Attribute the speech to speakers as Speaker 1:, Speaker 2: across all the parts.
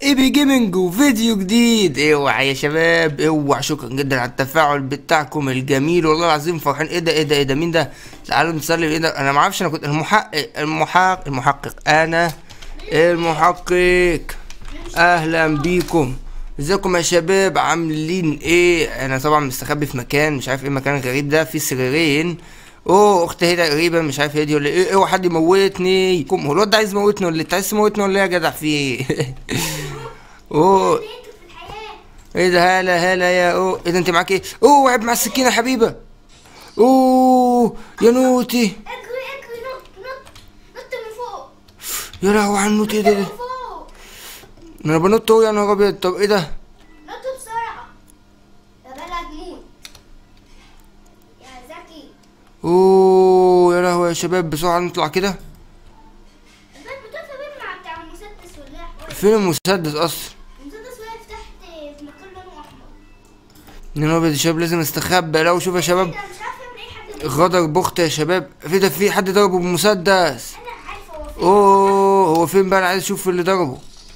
Speaker 1: ايبي جيمنج وفيديو جديد اوعى يا شباب اوعى شكرا جدا على التفاعل بتاعكم الجميل والله العظيم فرحان ايه ده ايه ده ايه ده مين ده تعالوا نسلم ايه ده انا ما اعرفش انا كنت المحقق المحقق المحقق انا المحقق اهلا بيكم ازيكم يا شباب عاملين ايه انا طبعا مستخبي في مكان مش عارف ايه المكان الغريب ده في سريرين اوه اختي هدى تقريبا مش عارف هي دي ولا ايه اوعى حد يموتني كم هو الواد ده عايز يموتني ولا إيه؟ انت عايز تموتني ولا ايه يا جدع في ايه اوه ايه ده هلا هلا يا اوه ايه ده انت معاك ايه اوه وعب مع السكينه يا حبيبه اوه يا نوتي
Speaker 2: اجري اجري نط نط نط من فوق
Speaker 1: يا لهوي على النوت ايه ده
Speaker 2: من
Speaker 1: ده
Speaker 2: فوق
Speaker 1: انا بنط اهو يا نهار ابيض طب ايه ده
Speaker 2: نط بسرعة يا بلا تموت يا زكي
Speaker 1: اوه يا لهوي يا شباب بسرعه نطلع كده
Speaker 2: الباب بتقف بين مع بتاع المسدس واللاح واقف
Speaker 1: فين المسدس اصلا
Speaker 2: المسدس واقف تحت في مكان لونه احمر
Speaker 1: يا نهار ابيض يا شباب لازم استخبى لو شوف يا شباب
Speaker 2: انا مش عارفه من اي حد
Speaker 1: غدر بخت يا شباب في ده في حد ضربه بمسدس
Speaker 2: انا عارفه هو فين
Speaker 1: اوه هو فين بقى انا عايز اشوف اللي ضربه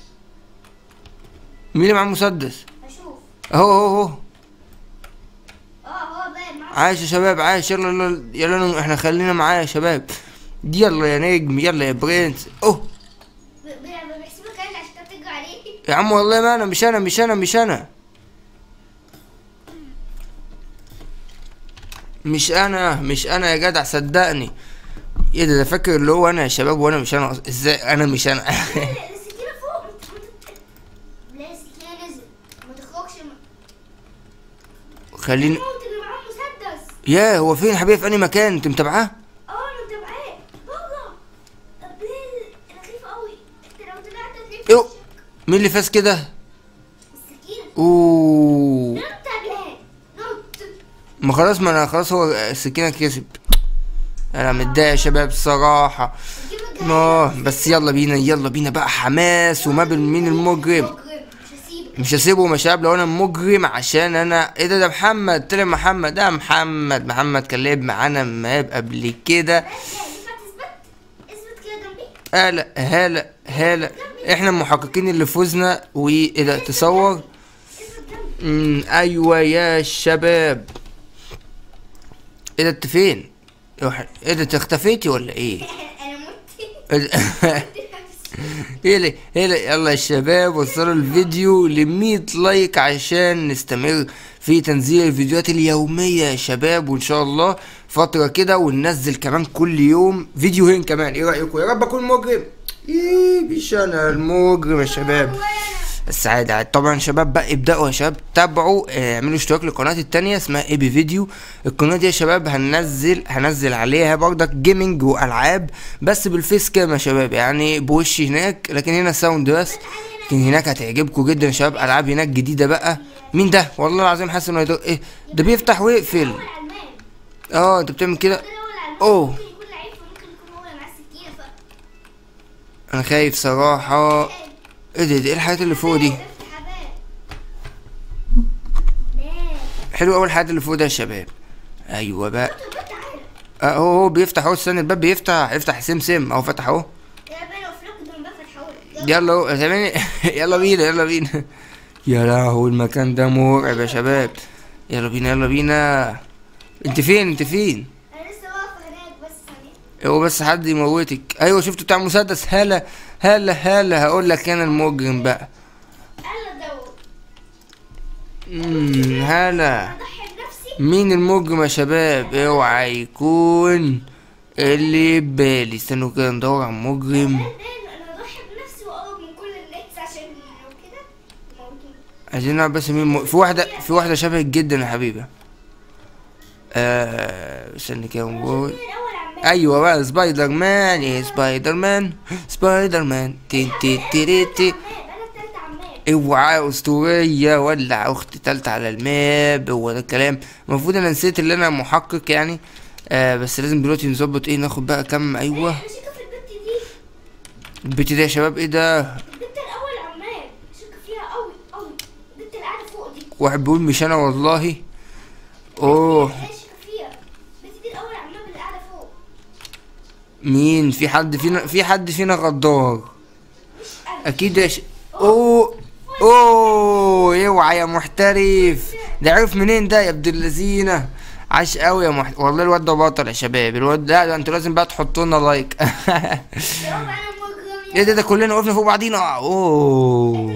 Speaker 1: مين اللي معاه مسدس
Speaker 2: هشوف
Speaker 1: اهو اهو اهو
Speaker 2: اه هو باين معاه
Speaker 1: عايش يا شباب عايش يلا يلا يلا احنا خلينا معاه يا شباب يلا يا نجم يلا يا برنس اوه
Speaker 2: ب- ب- بيحسبك يعني عشان تجري عليه
Speaker 1: يا عم والله ما انا مش انا مش انا مش انا مش انا مش انا يا جدع صدقني ايه ده ده فاكر اللي هو انا يا شباب وانا مش انا أص- ازاي انا مش انا
Speaker 2: السكينه فوق ما ت- ما ت- لا السكينه نزل ما تخرجش ما-
Speaker 1: خليني
Speaker 2: موت اللي معاه مسدس
Speaker 1: يا هو فين حبيبي في انهي مكان انت متابعاه
Speaker 2: اه انا متابعاه بابا بليل انا خايفه قوي انت لو طلعت هتلاقي في
Speaker 1: ايوه
Speaker 2: وشك
Speaker 1: مين اللي فاز كده
Speaker 2: السكينه
Speaker 1: اوه
Speaker 2: نط يا بلال نط
Speaker 1: ما خلاص ما انا خلاص هو السكينه كسب انا متضايق يا شباب الصراحه
Speaker 2: جيب الجاي
Speaker 1: اه بس يلا بينا يلا بينا بقى حماس وما بين مين المجرم
Speaker 2: مجرم مش هسيبك
Speaker 1: مش هسيبه يا شباب لو انا مجرم عشان انا ايه ده ده محمد طلع محمد ده محمد محمد كان لعب معانا ماب قبل كده
Speaker 2: ينفع تثبت اثبت كده جنبي
Speaker 1: هلا هلا هلا احنا المحققين اللي فزنا وايه ده تصور
Speaker 2: اثبت جنبي
Speaker 1: امم ايوه يا شباب ايه ده انت فين ايه ده انت اختفيتي ولا ايه
Speaker 2: انا مت
Speaker 1: ايه اللي ايه اللي يلا يا شباب وصلوا الفيديو ل 100 لايك عشان نستمر في تنزيل الفيديوهات اليومية يا شباب وان شاء الله فترة كده وننزل كمان كل يوم فيديوهين كمان ايه رأيكم يا رب اكون مجرم ايه مش انا المجرم يا شباب بس عادي عادي طبعا شباب بقى ابدأوا يا شباب تابعوا آه، اعملوا اشتراك للقناة التانية اسمها اي بي فيديو القناة دي يا شباب هننزل هنزل عليها برضك جيمنج والعاب بس بالفيس كام يا شباب يعني بوشي هناك لكن هنا ساوند بس لكن هناك هتعجبكم جدا يا شباب العاب هناك جديدة بقى مين ده والله العظيم حاسس انه هيدق- ايه ده بيفتح ويقفل
Speaker 2: هو العلمان
Speaker 1: اه انت بتعمل كده
Speaker 2: ده هو العلمان
Speaker 1: أوه.
Speaker 2: ممكن يكون لعيب فممكن يكون هو اللي معاه السكينه ف
Speaker 1: انا خايف صراحة ايه ده ده ايه الحاجات اللي فوق دي
Speaker 2: افتح يا باب ماشي
Speaker 1: حلو اول الحاجات اللي فوق ده يا شباب ايوه بقى
Speaker 2: الباب تعالى
Speaker 1: اهو هو بيفتح اهو استنى الباب بيفتح افتح سم سم اهو فتح اهو
Speaker 2: يا باب لو فلوك ده الباب فتحهولك
Speaker 1: يلا اهو تمام يلا بينا يلا بينا يا لهوي المكان ده مرعب يا شباب يلا بينا يلا بينا انت فين انت فين
Speaker 2: انا لسه واقفه هناك بس ثانيه
Speaker 1: هو بس حد يموتك ايوه شفت بتاع مسدس هلا هلا هلا هقول لك انا المجرم بقى
Speaker 2: انا دور
Speaker 1: امم هلا
Speaker 2: اضحي بنفسي
Speaker 1: مين المجرم يا شباب اوعى يكون اللي بالي استنوا كده ندور على المجرم
Speaker 2: انا انا اضحي بنفسي واقرب من كل الناس عشان لو كده يموتوني
Speaker 1: عايزين نعرف بس مين م... في واحدة في واحدة شبهك جدا يا حبيبة آه استني كده ونقول
Speaker 2: مين الاول عمال
Speaker 1: ايوه بقى سبايدر مان ايه سبايدر مان سبايدر مان تي تي تي تي
Speaker 2: عمال انا التالتة عمال
Speaker 1: اوعى اسطورية ولع اختي تالتة على الماب هو ده الكلام المفروض انا نسيت اللي انا محقق يعني آه بس لازم دلوقتي نظبط ايه ناخد بقى كم ايوه
Speaker 2: انا شاكه في البت دي
Speaker 1: البت دي يا شباب ايه ده
Speaker 2: البت الاول عمال شاكه فيها قوي قوي البت اللي قاعده فوق دي
Speaker 1: واحد بيقول مش انا والله اوه
Speaker 2: انا شاكه فيها البت دي الاول عمال اللي قاعده فوق
Speaker 1: مين في حد فينا في حد فينا غدار
Speaker 2: مش انا
Speaker 1: اكيد يا ش... اوه اوه اوعى يا محترف ده عرف منين ده يا ابن اللذينه عاش قوي يا محترف والله الواد ده بطل يا شباب الواد ده, ده انتوا لازم بقى تحطوا لنا لايك
Speaker 2: يابا انا مجرم
Speaker 1: ايه ده ده كلنا وقفنا فوق بعضينا اوه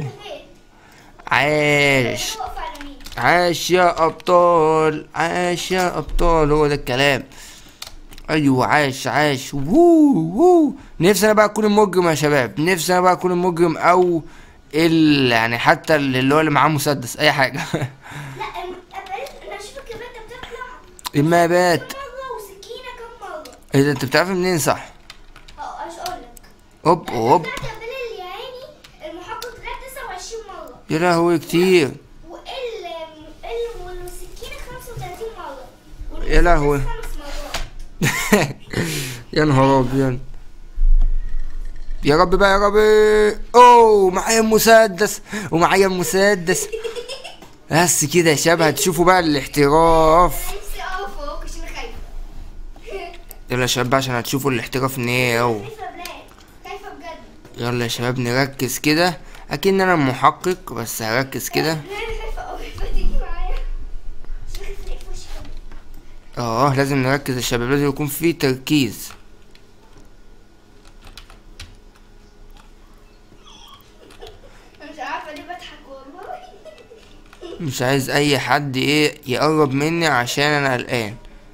Speaker 1: عاش
Speaker 2: واقف على مين
Speaker 1: عاش يا ابطال عاش يا ابطال هو ده الكلام ايوه عاش عاش وو وو نفسي انا بقى اكون المجرم يا شباب نفسي انا بقى اكون المجرم او ال يعني حتى اللي هو اللي معاه مسدس اي حاجه
Speaker 2: لا أم- أبقى- انا اشوفك كمان انت بتطلع
Speaker 1: المابات
Speaker 2: كم مره وسكينه كم مره
Speaker 1: ايه ده انت بتعرف منين صح
Speaker 2: اه ايش اقول لك
Speaker 1: هوب هوب
Speaker 2: بتاعت قبل يا عيني المحقق طلع 29 مره
Speaker 1: يا لهوي كتير
Speaker 2: وال ال والسكينه 35 مره
Speaker 1: يا لهوي.
Speaker 2: والمسدس خمس مرات
Speaker 1: يا نهار ابيض يا رب بقى يا رب اوه معايا مسدس ومعايا مسدس بس كده يا شباب هتشوفوا بقى الاحتراف
Speaker 2: نفسي اقف فوق عشان خايفه
Speaker 1: يلا يا شباب بقى عشان هتشوفوا الاحتراف ناو
Speaker 2: خايفه بلاد خايفه بجد
Speaker 1: يلا يا شباب نركز كده اكن انا محقق بس هركز كده
Speaker 2: لا انا خايفه قوي فتيجي معايا عشان خايفه الاقي في وشي كده.
Speaker 1: اه لازم نركز يا شباب لازم يكون في تركيز
Speaker 2: انا مش عارفه ليه بضحك والله
Speaker 1: مش عايز اي حد ايه يقرب مني عشان انا قلقان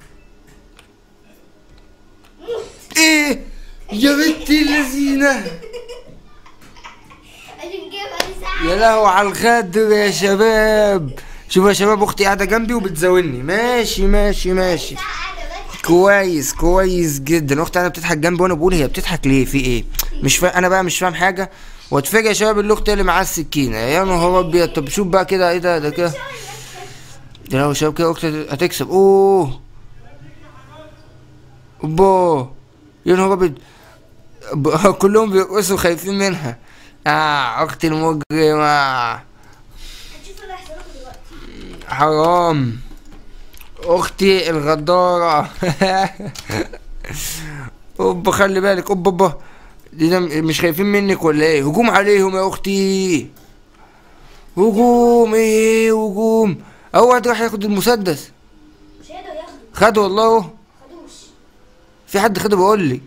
Speaker 1: ايه يا بنتي اللذينه
Speaker 2: عشان كده بقى ساعه
Speaker 1: يا لهو على الغدر يا شباب شوفوا يا شباب اختي قاعده جنبي وبتزاولني ماشي ماشي ماشي
Speaker 2: ساعه قاعده بضحك
Speaker 1: كويس كويس جدا اختي قاعده بتضحك جنبي وانا بقول هي بتضحك ليه في ايه مش فا... انا بقى مش فاهم حاجه واتفاجئ يا شباب اللي اختي اللي معاها السكينه يا نهار ابيض طب شوف بقى كده ايه ده ده كده ده لو شباب كده اختي هتكسب اوه اوبا يا نهار ابيض ب- كلهم بيرقصوا خايفين منها اه اختي المجرمه
Speaker 2: هتشوف اللي هيحصل لكم دلوقتي
Speaker 1: حرام اختي الغدارة اوبا خلي بالك اوبا اوبا دي ده مش خايفين منك ولا ايه هجوم عليهم يا اختي هجوم ايه هجوم اول واحد راح ياخد المسدس
Speaker 2: مش هيقدر ياخده
Speaker 1: خده والله اهو
Speaker 2: خدوش
Speaker 1: في حد خده بقول لك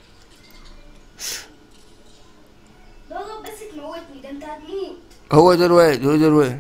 Speaker 2: لا لا بس تموتني ده انت هتموت
Speaker 1: هو ده الواد هو ده الواد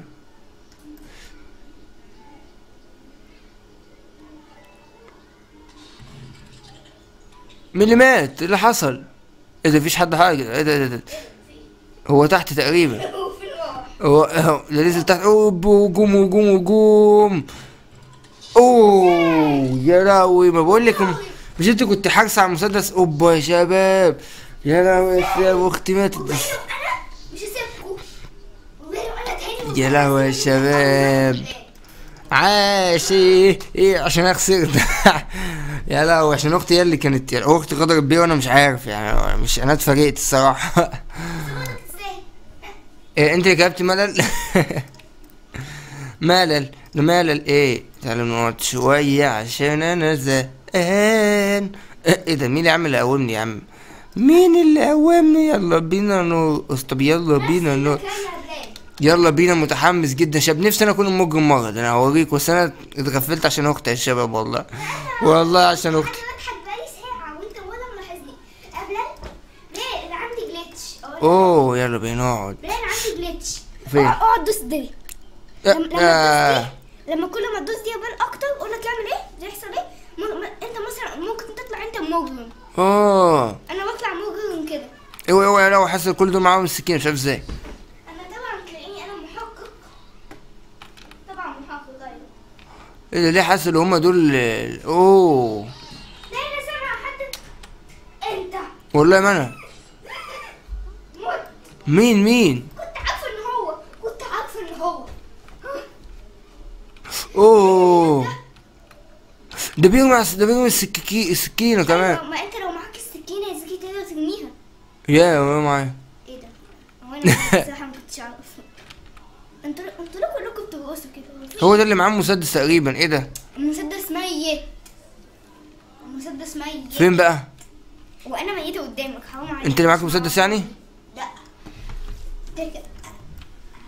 Speaker 1: مين اللي مات؟ ايه اللي حصل؟ ايه ده مفيش حد حاجة ايه ده ايه ده, ده هو تحت تقريبا
Speaker 2: وفي الراح
Speaker 1: هو هو ده نزل تحت اوب هجوم هجوم هجوم اوه يا لهوي ما بقول لك مش انت كنت حارسة على المسدس اوبا يا شباب يا لهوي يا شباب اختي ماتت
Speaker 2: انا مش هسيبكم والله لو انا تاني
Speaker 1: يا لهوي يا شباب عاش ايه ايه عشان انا خسرت يا لهوي عشان اختي هي اللي كانت يعني اختي غدرت بيا وانا مش عارف يعني مش انا اتفاجئت الصراحه
Speaker 2: ازاي
Speaker 1: إيه انت اللي جبت ملل ملل ملل ايه تعالوا نقعد شويه عشان انا زهقان ايه ده مين اللي عامل يقومني يا عم مين اللي قومني يلا بينا نرقص طب يلا بينا نرقص
Speaker 2: كان بلاد
Speaker 1: يلا بينا متحمس جدا شاب نفسي انا اكون المجرم مره ده انا هوريك بس انا اتغفلت عشان اختي يا شباب والله والله عشان
Speaker 2: انا
Speaker 1: اختي
Speaker 2: بضحك بقالي ساعه وانت ولا ملاحظني قبل ليه انا عندي جليتش
Speaker 1: اوه يلا بينا نقعد
Speaker 2: ليه انا عندي جليتش
Speaker 1: فين؟
Speaker 2: اقعد دوس دي
Speaker 1: آه،
Speaker 2: لما لما
Speaker 1: آه.
Speaker 2: تدوس دي لما كل ما تدوس دي يبان اكتر اقول لك اعمل ايه يحصل ايه م- م- انت مثلا ممكن تطلع انت مجرم
Speaker 1: اه
Speaker 2: انا بطلع مجرم كده
Speaker 1: اوعى اوعى لو حاسس كل دول معاهم السكينه مش عارف ازاي
Speaker 2: انا طبعا تلاقيني انا محقق طبعا محقق ايوه
Speaker 1: ايه ده ليه حاسس ان هما دول اوه
Speaker 2: لا انا سامع حد انت
Speaker 1: والله ما انا
Speaker 2: موت
Speaker 1: مين مين
Speaker 2: كنت عارفه ان هو كنت عارفه ان هو
Speaker 1: اوه ده بيرمي ده بيرمي السكيكي السكينه كمان
Speaker 2: ما انت لو معاك السكينه يا زكي تقدر ترميها
Speaker 1: يا هو معايا
Speaker 2: ايه ده هو انا بصراحه ما كنتش اعرف انتوا انتوا ليه كلكم بترقصوا كده
Speaker 1: هو ده اللي معاه مسدس تقريبا ايه ده
Speaker 2: المسدس ميت المسدس ميت
Speaker 1: فين بقى
Speaker 2: وانا ميته قدامك حرام عليك
Speaker 1: انت اللي معاك مسدس يعني
Speaker 2: لا تك-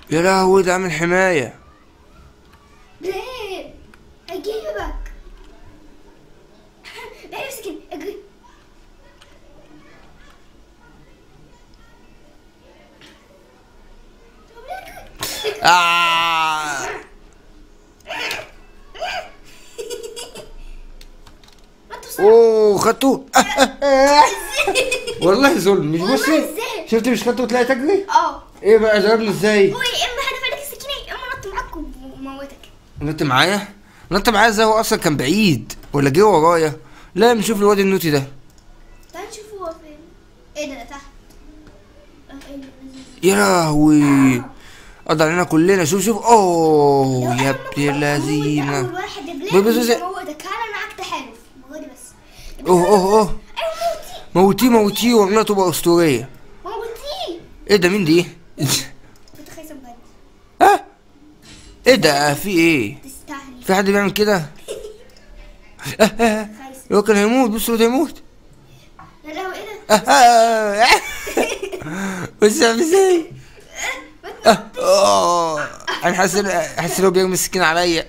Speaker 1: يا لهوي ده عامل حمايه
Speaker 2: ليه هجيبك لا امسك اجري طب ليه كده؟
Speaker 1: آه.
Speaker 2: ما توصل
Speaker 1: اوه خدته والله ظلم مش
Speaker 2: والله
Speaker 1: بصي
Speaker 2: ازاي؟
Speaker 1: شفت مش خدته تلاقي تجري
Speaker 2: اه
Speaker 1: ايه بقى ضربني ازاي
Speaker 2: هو يا اما هدف عليك السكينه يا اما نط معاك وموتك
Speaker 1: نط معايا نط معايا ازاي هو اصلا كان بعيد ولا جه ورايا لا نشوف الواد النوتي ده
Speaker 2: تعال نشوف هو فين ايه ده ده تحت آه، ايه ده؟
Speaker 1: يا لهوي قضى علينا كلنا شوف شوف اوه يا ابن
Speaker 2: اول
Speaker 1: اللذينه
Speaker 2: واحد
Speaker 1: بس-
Speaker 2: بلاد
Speaker 1: بس-
Speaker 2: مش
Speaker 1: بس-
Speaker 2: هموتك انا معاك تحالف مغادي بس
Speaker 1: اوه اوه اوه
Speaker 2: ايوه موتي
Speaker 1: موتيه موتيه والله تبقى اسطوريه
Speaker 2: موتي
Speaker 1: ايه ده مين دي
Speaker 2: كنت خايسه بجد
Speaker 1: ها ايه ده في ايه
Speaker 2: تستاهلي
Speaker 1: في حد بيعمل كده
Speaker 2: خايسه
Speaker 1: هو كان هيموت بص هو ده هيموت
Speaker 2: يا لهوي ايه ده
Speaker 1: بص عامل ازاي اه انا حاسس إن- حاسس ان هو بيرمي السكين عليا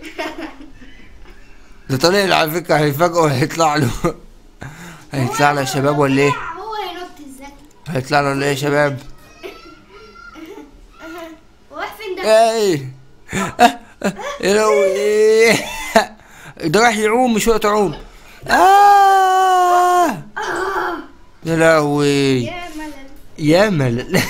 Speaker 1: ده طالع على فكره هيفاجئه وهيطلع له هيطلع له يا شباب ولا ايه
Speaker 2: هو هينط ازاي
Speaker 1: هيطلع له ولا ايه يا شباب
Speaker 2: هو راح فين ده
Speaker 1: ايه يا لهوي ده راح يعوم مش وقت عوم آه يا لهوي
Speaker 2: يا ملل
Speaker 1: يا ملل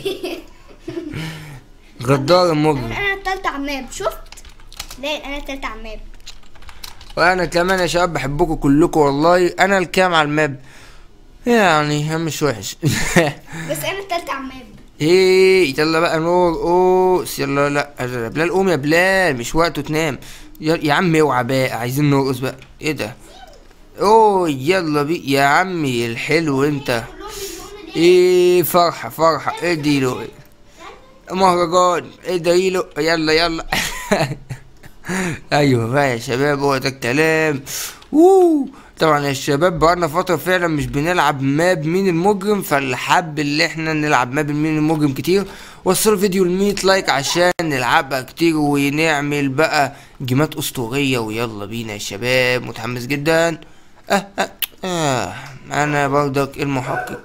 Speaker 1: غدار المجرم
Speaker 2: انا التالتة على الماب شفت ليه انا التالتة على الماب
Speaker 1: وانا كمان يا شباب بحبكم كلكم والله انا الكام على الماب يعني هم مش وحش
Speaker 2: بس انا التالتة على الماب
Speaker 1: ايه يلا بقى نور اوس يلا لا لا، بلال قوم يا بلال مش وقته تنام يا, يا عم اوعى بقى عايزين نرقص بقى ايه ده اوه يلا بي يا عمي الحلو انت
Speaker 2: كلهم بيقولوا ليه
Speaker 1: ايه فرحة فرحة ادي له مهرجان ادعي له يلا يلا ايوه بقى يا شباب هو ده الكلام ووو طبعا يا شباب بقالنا فترة فعلا مش بنلعب ماب مين المجرم فاللي حب اللي احنا نلعب ماب مين المجرم كتير وصلوا الفيديو ل 100 لايك عشان نلعبها كتير ونعمل بقى جيمات اسطورية ويلا بينا يا شباب متحمس جدا اه اه, آه. انا برضك المحقق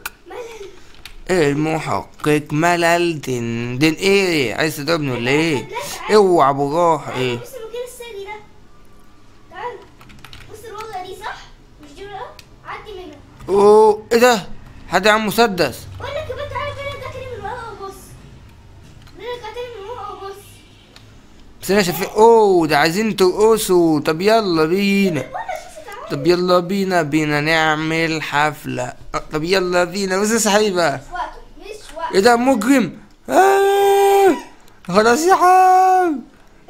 Speaker 1: المحقق ملل دن دن ايه عايز تضربني ولا ايه اوعى براح ايه
Speaker 2: بص المكان السري ده تعال بص الوضع دي صح مش دي ولا عدي منها
Speaker 1: اوه ايه ده حد عم مسدس
Speaker 2: بقول لك يا بنت تعالى كده ده كده من ورا وبص نرجع تاني من ورا وبص
Speaker 1: بس انا شايف اوه ده عايزين ترقصوا طب يلا بينا
Speaker 2: بقول لك شوف تعالى
Speaker 1: طب يلا بينا بينا نعمل حفلة أه، طب يلا بينا بس يا صاحبي بقى
Speaker 2: مش وقته مش وقته
Speaker 1: ايه ده مجرم آه خلاص يا عم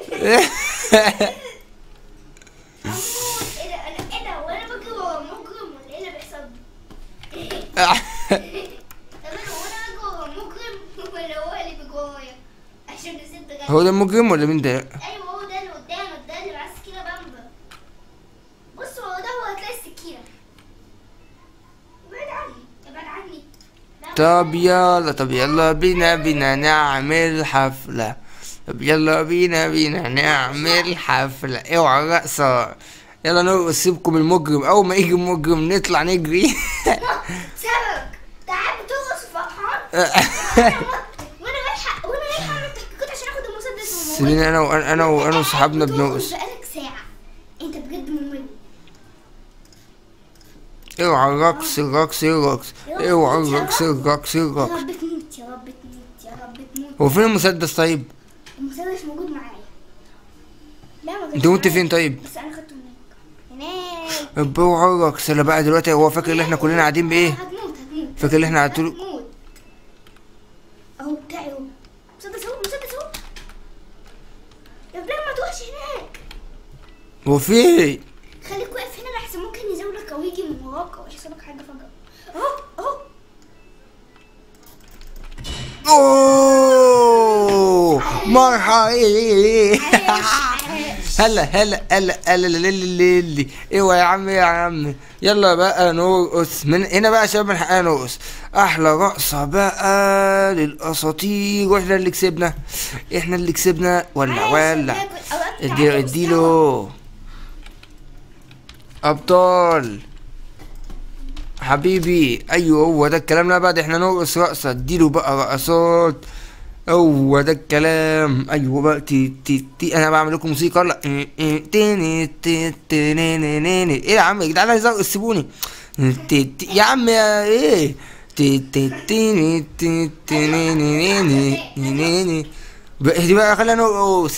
Speaker 2: ايه ده انا ايه ده وانا بجري ورا مجرم ولا ايه اللي بيحصل طب انا وانا بجري ورا مجرم ولا هو اللي بيجري ورايا عشان نسيت غير
Speaker 1: هو ده المجرم ولا مين ده
Speaker 2: ايوه هو ده اللي قدامك ده اللي معاه السكينه بامبا بص هو ده هو هتلاقي السكينه ابعد عني ابعد عني لا،
Speaker 1: طب يلا طب يلا بينا بينا نعمل حفلة طب يلا بينا بينا نعمل حفلة اوعى رقصة يلا نرقص سيبكم المجرم اول ما يجي المجرم نطلع نجري
Speaker 2: سبك تعال بترقص فرحان وانا رايحه وانا رايحه اعمل تحقيقات عشان اخد المسدس وموت.
Speaker 1: سيبيني انا وانا انا وانا وصحابنا بنرقص
Speaker 2: بقالك ساعه انت بجد ممل
Speaker 1: اوعى الرقص الرقص الرقص اوعى الرقص الرقص
Speaker 2: يا
Speaker 1: الرقص
Speaker 2: رب تموت يا رب تموت يا رب تموت
Speaker 1: هو فين المسدس طيب
Speaker 2: المسدس موجود معايا لا ما
Speaker 1: انت كنت فين طيب
Speaker 2: بس انا خدته هناك هناك
Speaker 1: طب اوعى الرقص انا بقى دلوقتي هو فاكر ان احنا كلنا قاعدين بايه
Speaker 2: هتموت هتموت
Speaker 1: فاكر ان احنا قاعدين
Speaker 2: هتموت اهو بتاعي اهو مسدس اهو مسدس اهو يا بلال ما تروحش هناك
Speaker 1: هو في ايه
Speaker 2: خليك واقف هنا لحسن ممكن يزولك او يجي من وراك او يحصل لك حاجه فجاه اهو اهو
Speaker 1: اوه مرحبا
Speaker 2: عايش عايش
Speaker 1: هلا هلا هلا هلا للي للي ايوه يا عم يا عم يلا بقى نرقص من هنا بقى يا شباب من حقنا نرقص احلى رقصه بقى للاساطير واحنا اللي كسبنا احنا اللي كسبنا ولع ولع اديله اديله ابطال حبيبي ايوه هو ده الكلام لا بعد احنا نرقص رقصه اديله بقى رقصات هو ده الكلام ايوه بقى تي تي تي انا بعمل لكم موسيقى لا تيني تي تي ني ني ني ني. ايه يا عم يا جدعان عايز ارقص سيبوني تي تي يا عم يا ايه تي تي تي ني تي تي ني ني ني ني ني ني بقى دي بقى خلينا نرقص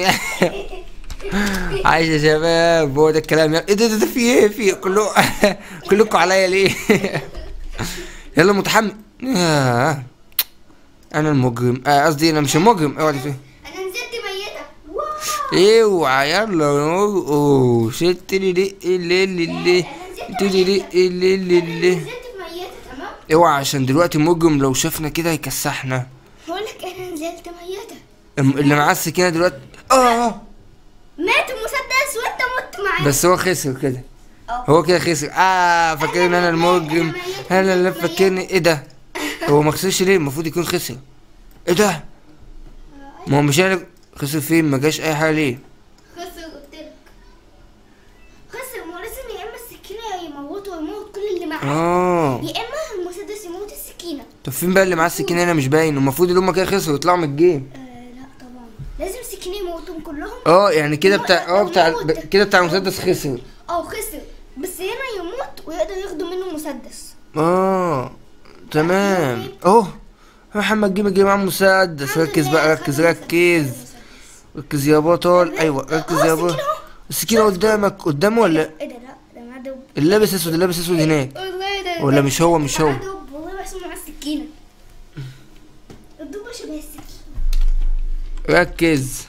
Speaker 1: عايش يا شباب هو ده الكلام يا- ايه ده ده, ده في ايه في إيه؟ كله كلكم عليا ليه يلا متحمس ياه. انا المجرم آه، قصدي انا مش المجرم اوعى تفهم
Speaker 2: انا نزلت ميتة واو
Speaker 1: اوعى يلا اوه شت لي لي لي لي لي تلي لي لي لي
Speaker 2: انا
Speaker 1: لي
Speaker 2: نزلت في ميتة تمام
Speaker 1: اوعى عشان دلوقتي المجرم لو شافنا كده هيكسحنا
Speaker 2: بقول لك انا نزلت ميتة
Speaker 1: الم- اللي معاه السكينه دلوقتي اه
Speaker 2: مات المسدس وانت مت معاه
Speaker 1: بس هو خسر كده
Speaker 2: اه.
Speaker 1: هو كده خسر اه فاكرني انا المجرم انا اللي فاكرني ايه ده هو ما خسرش ليه المفروض يكون خسر ايه ده ما هو مش انا خسر فين ما جاش اي حاجه ليه
Speaker 2: خسر قلت لك خسر ما هو لازم يا اما السكينة يموته ويموت كل اللي معاه
Speaker 1: اه
Speaker 2: يا اما المسدس يموت السكينة
Speaker 1: طب فين بقى اللي معاه السكينه هنا مش باين المفروض اللي هم كده خسروا يطلعوا من الجيم
Speaker 2: آه لا طبعا لازم السكينة يموتهم كلهم
Speaker 1: اه يعني كده
Speaker 2: لو-
Speaker 1: بتاع اه
Speaker 2: لو
Speaker 1: بتاع
Speaker 2: موت.
Speaker 1: ب- كده بتاع المسدس خسر
Speaker 2: اه خسر بس هنا يموت ويقدر ياخدوا منه مسدس
Speaker 1: اه تمام اهو محمد جيم جه معاه مسدس ركز بقى ركز ركز ركز يا بطل ايوه ركز يا بطل السكينه قدامك قدامه ولا
Speaker 2: ايه ده لا ده معاه دب
Speaker 1: اللي لابس اسود اللي لابس اسود هناك
Speaker 2: والله ده
Speaker 1: ولا مش هو مش هو
Speaker 2: معاه دب والله بحسبه معاه السكينة الدب شبه السكينة
Speaker 1: ركز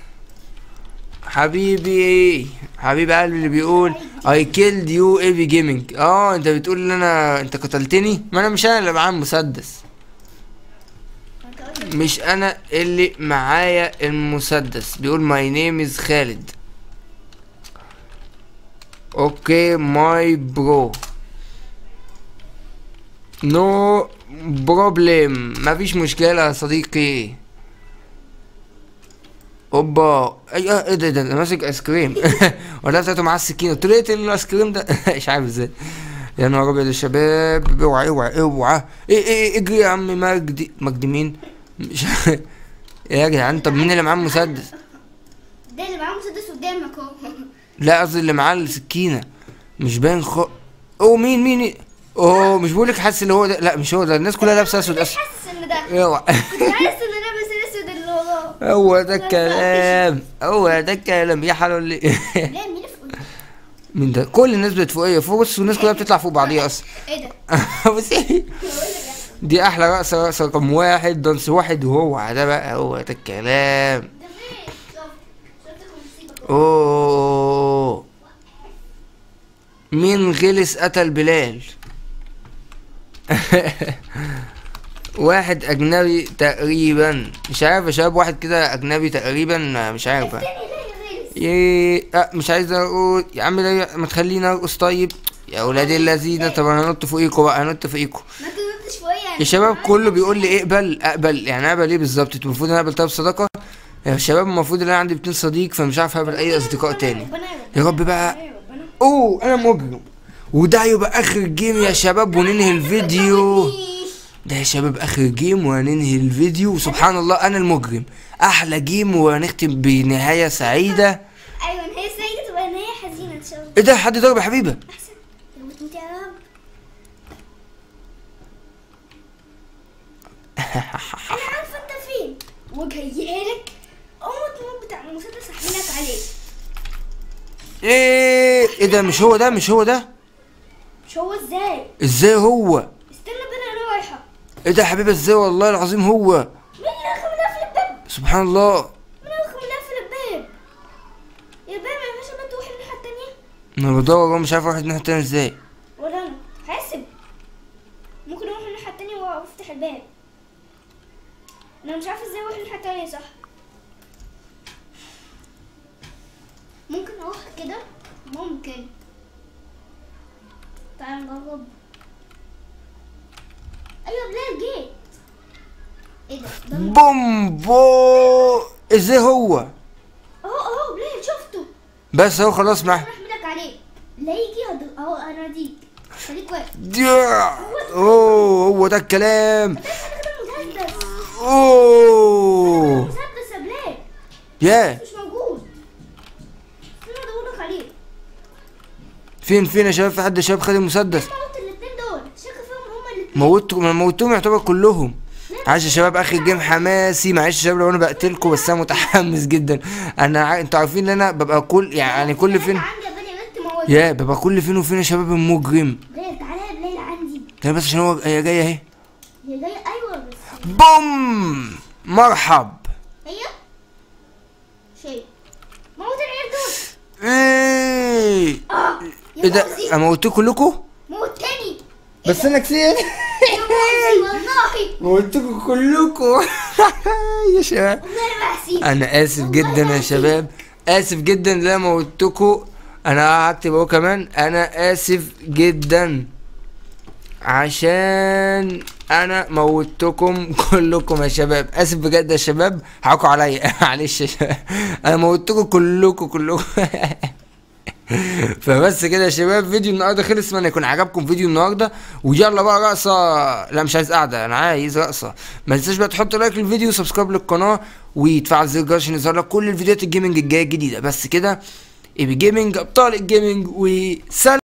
Speaker 1: حبيبي حبيب قلبي اللي بيقول I killed you every gaming اه انت بتقول ان انا انت قتلتني ما انا مش انا اللي معايا المسدس
Speaker 2: انت قلت
Speaker 1: مش انا اللي معايا المسدس بيقول my name is خالد اوكي ماي برو نو بروبلم مفيش مشكلة يا صديقي اوبا اي اه ايه ده ده ده ماسك ايس كريم ولا بتاعته معاه السكينة قلت له اقتل الايس كريم ده مش عارف ازاي يا نهار ابيض يا شباب اوعى اوعى اوعى ايه ايه اجري يا عم مجدي مجدي مين مش عارف. يا جدعان طب مين اللي معاه المسدس
Speaker 2: ده اللي معاه مسدس قدامك اهو
Speaker 1: لا قصدي اللي معاه السكينة مش باين خ اوه مين مين اوه مش بقولك حاسس اللي هو ده لا مش هو ده الناس كلها لابسه اسود
Speaker 2: مش
Speaker 1: اسود
Speaker 2: حاسس ان ده
Speaker 1: اوعى
Speaker 2: كنت حاسس ان انا لابس الاسود اللي وراه
Speaker 1: هو ده الكلام هو ده الكلام يا حلو اللي
Speaker 2: لا مين فوق
Speaker 1: مين ده كل الناس بقت فوقيه فوق بص والناس كلها بتطلع فوق بعضيها اصلا
Speaker 2: ايه ده
Speaker 1: بس إيه؟ دي احلى رقصه رقصه رقم واحد دانس واحد وهو ده بقى هو ده الكلام
Speaker 2: ده فين شوف شفت الموسيقى
Speaker 1: اوه مين غلس قتل بلال واحد اجنبي تقريبا مش عارف يا شباب واحد كده اجنبي تقريبا مش عارف
Speaker 2: تاني ليه غيرس
Speaker 1: ايه أه مش عايز ارقص يا عم لا ما تخليني ارقص طيب يا ولاد اللذينه طب انا هنط فوقيكوا بقى هنط فوقيكوا
Speaker 2: ما تنطش شويه
Speaker 1: يا شباب كله بيقول لي اقبل اقبل يعني اقبل ايه بالظبط انتوا المفروض انا اقبل طيب صداقه يا شباب المفروض ان انا عندي 200 صديق فمش عارف اقبل اي اصدقاء تاني يا رب بقى اوه انا مجرم وده يبقى اخر جيم يا شباب وننهي الفيديو ده يا شباب اخر جيم وهننهي الفيديو وسبحان الله انا المجرم احلى جيم وهنختم بنهايه سعيده
Speaker 2: ايوه نهايه سعيده تبقى نهايه حزينه ان شاء الله
Speaker 1: ايه ده حد ضرب يا حبيبه
Speaker 2: احسن لو تموت يا رب انا عارفه انت فين وجايه لك قوة موت بتاع المسدس احملك عليه
Speaker 1: ايه ايه ده مش هو ده مش هو ده
Speaker 2: مش هو ازاي
Speaker 1: ازاي هو
Speaker 2: استنى بقى انا رايحه
Speaker 1: ايه ده يا حبيبه ازاي والله العظيم هو
Speaker 2: مين اللي رخم قافل الباب
Speaker 1: سبحان الله
Speaker 2: مين اللي رخم قافل الباب يا باب ما ينفعش ما تروح الناحيه التانيه
Speaker 1: انا بدور أهو مش عارف اروح الناحيه التانيه ازاي
Speaker 2: ولا انا حاسب ممكن اروح الناحيه التانيه وافتح الباب انا مش عارفه ازاي اروح الناحيه التانيه صح ممكن اروح كده ممكن تعال نجرب ايوه بلال جيت ايه ده ده م-
Speaker 1: بوم بو ازاي هو
Speaker 2: اهو اهو بلال شفته
Speaker 1: بس هو خلاص معاه
Speaker 2: احمدك عليه لا يجي هد- اهو انا ديك خليك واقف
Speaker 1: يا- اوه هو ده الكلام
Speaker 2: ده كده مسدس
Speaker 1: اوه
Speaker 2: مسدس يا بلال
Speaker 1: يا
Speaker 2: مش موجود فين ادورك عليه
Speaker 1: فين فين يا شباب في حد شباب خد المسدس
Speaker 2: موت الاثنين دول شك فيهم هما الاثنين
Speaker 1: موتوا ما موتوهم يعتبر كلهم عايش يا شباب اخر جيم حماسي معلش يا شباب لو انا بقتلكم بس انا متحمس جدا انا ع... انتوا عارفين ان انا ببقى كل يعني كل فين
Speaker 2: عندي يا بلال بنت موت
Speaker 1: يا ببقى كل فين وفين يا شباب المجرم
Speaker 2: بلال تعالى يا بلال عندي
Speaker 1: ده بس عشان هو هي جايه اهي
Speaker 2: هي جايه ايوه بس
Speaker 1: بوم مرحب
Speaker 2: هي شيء موت العيال دول
Speaker 1: ايه
Speaker 2: اه يا
Speaker 1: ايه ده
Speaker 2: موزي
Speaker 1: اموتكم كلكم
Speaker 2: موت تاني
Speaker 1: بس انا كسبت
Speaker 2: يا موزي والله
Speaker 1: موتكم كلكم يا شباب
Speaker 2: والله محسي
Speaker 1: انا اسف جدا يا شباب اسف جدا لا موتكم انا هكتب اهو كمان انا اسف جدا عشان انا موتكم كلكم يا شباب اسف بجد يا شباب حقوا عليا معلش يا شباب انا موتكم كلكم كلكم فبس كده يا شباب فيديو النهارده خلص اتمنى يكون عجبكم فيديو النهارده ويلا بقى رقصه لا مش عايز قاعده انا عايز رقصه ما تنساش بقى تحط لايك للفيديو وسبسكرايب للقناه وتفعل زر الجرس عشان يظهر لك كل الفيديوهات الجيمنج الجايه الجديده بس كده ايبي جيمنج ابطال الجيمنج وسلام